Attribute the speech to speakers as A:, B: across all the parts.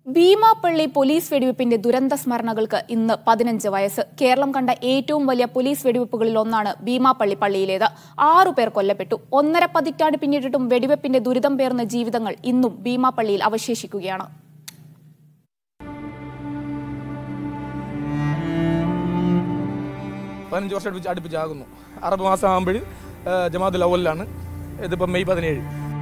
A: Beemapally police വെടിവെപ്പിന്റെ ദുരന്ത സ്മരണകൾക്ക് ഇന്ന് പതിനഞ്ച് വയസ്സ് കേരളം കണ്ട ഏറ്റവും വലിയ പോലീസ് വെടിവെപ്പുകളിൽ ഒന്നാണ് ഭീമാപ്പള്ളി പള്ളിയിലേത് ആറു പേർ കൊല്ലപ്പെട്ടു ഒന്നര പതിറ്റാണ്ട് പിന്നിട്ടിട്ടും വെടിവെപ്പിന്റെ ദുരിതം പേർന്ന ജീവിതങ്ങൾ ഇന്നും ഭീമാപ്പള്ളിയിൽ അവശേഷിക്കുകയാണ്
B: പതിനഞ്ച് വർഷം അടുപ്പിച്ച് അടുപ്പിച്ചാകുന്നു അറബ് മാസം ആകുമ്പോൾ ജമാഅത്തുൽ അവലിലാണ് ഇതിപ്പോൾ മെയ് പതിനേഴ്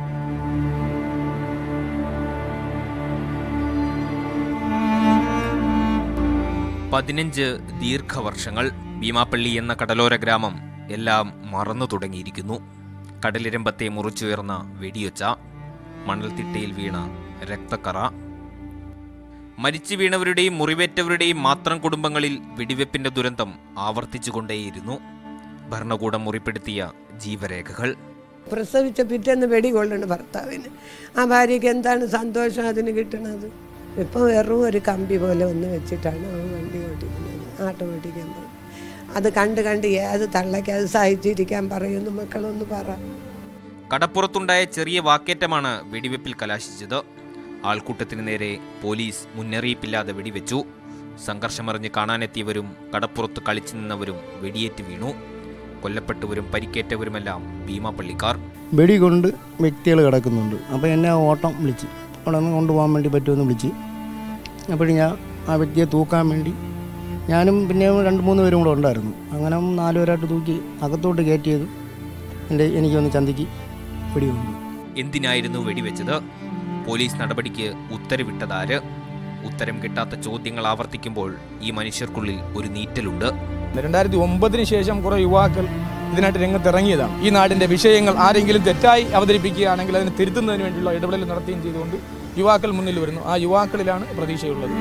C: പതിനഞ്ച് ദീർഘവർഷങ്ങൾ ഭീമാപ്പള്ളി എന്ന കടലോര ഗ്രാമം എല്ലാം മറന്നു തുടങ്ങിയിരിക്കുന്നു കടലിരമ്പത്തെ മുറിച്ചുയർന്ന വെടിയൊച്ച മണൽത്തിട്ടയിൽ വീണ രക്തക്കറ മരിച്ചു വീണവരുടെയും മുറിവേറ്റവരുടെയും മാത്രം കുടുംബങ്ങളിൽ വെടിവെപ്പിന്റെ ദുരന്തം ആവർത്തിച്ചുകൊണ്ടേയിരുന്നു ഭരണകൂടം മുറിപ്പെടുത്തിയ ജീവരേഖകൾ
D: പ്രസവിച്ച പിറ്റേന്ന് വെടി കൊള്ളണം ഭർത്താവിന് ആ ഭാര്യയ്ക്ക് എന്താണ് സന്തോഷം അതിന് കിട്ടണത് ഇപ്പം വെറും ഒരു കമ്പി പോലെ ഒന്ന് വെച്ചിട്ടാണ് അവൻ വണ്ടി ഓടിക്കുന്നത് ആട്ടം ഓടിക്കാൻ പോകും അത് കണ്ട് കണ്ട് ഏത് തള്ളയ്ക്ക് അത് സഹിച്ചിരിക്കാൻ പറയുന്നു മക്കളൊന്ന് പറ
C: കടപ്പുറത്തുണ്ടായ ചെറിയ വാക്കേറ്റമാണ് വെടിവെപ്പിൽ കലാശിച്ചത് ആൾക്കൂട്ടത്തിന് നേരെ പോലീസ് മുന്നറിയിപ്പില്ലാതെ വെടിവെച്ചു സംഘർഷമറിഞ്ഞ് കാണാനെത്തിയവരും കടപ്പുറത്ത് കളിച്ചു നിന്നവരും വെടിയേറ്റ് വീണു കൊല്ലപ്പെട്ടവരും പരിക്കേറ്റവരുമെല്ലാം ഭീമാപ്പള്ളിക്കാർ
E: വെടി കൊണ്ട് വ്യക്തികൾ കിടക്കുന്നുണ്ട് അപ്പോൾ എന്നെ ആ ഓട്ടം വിളിച്ച് അവിടെ നിന്ന് കൊണ്ടുപോകാൻ വേണ്ടി പറ്റുമെന്ന് വിളിച്ച് അപ്പോഴും ഞാൻ ആ വ്യക്തിയെ തൂക്കാൻ വേണ്ടി ഞാനും പിന്നെ രണ്ട് മൂന്ന് പേരും കൂടെ ഉണ്ടായിരുന്നു അങ്ങനെ നാല് പേരായിട്ട് തൂക്കി അകത്തോട്ട് കയറ്റിയത് എൻ്റെ എനിക്കൊന്ന് ചന്തിക്ക് വെടി കൊണ്ടു
C: എന്തിനായിരുന്നു വെടിവെച്ചത് പോലീസ് നടപടിക്ക് ഉത്തരവിട്ടതാര് ഉത്തരം കിട്ടാത്ത ചോദ്യങ്ങൾ ആവർത്തിക്കുമ്പോൾ ഈ മനുഷ്യർക്കുള്ളിൽ ഒരു നീറ്റലുണ്ട്
B: രണ്ടായിരത്തി ഒമ്പതിന് ശേഷം കുറേ യുവാക്കൾ ഇതിനായിട്ട് രംഗത്തിറങ്ങിയതാണ് ഈ നാടിൻ്റെ വിഷയങ്ങൾ ആരെങ്കിലും തെറ്റായി അവതരിപ്പിക്കുകയാണെങ്കിൽ അതിനെ തിരുത്തുന്നതിന് വേണ്ടിയുള്ള ഇടപെടൽ നടത്തുകയും ചെയ്തുകൊണ്ട് യുവാക്കൾ മുന്നിൽ വരുന്നു ആ യുവാക്കളിലാണ് പ്രതീക്ഷയുള്ളത്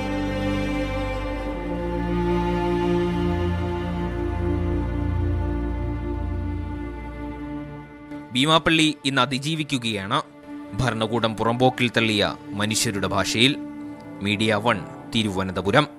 C: ഭീമാപ്പള്ളി ഇന്ന് അതിജീവിക്കുകയാണ് ഭരണകൂടം പുറമ്പോക്കിൽ തള്ളിയ മനുഷ്യരുടെ ഭാഷയിൽ മീഡിയ വൺ തിരുവനന്തപുരം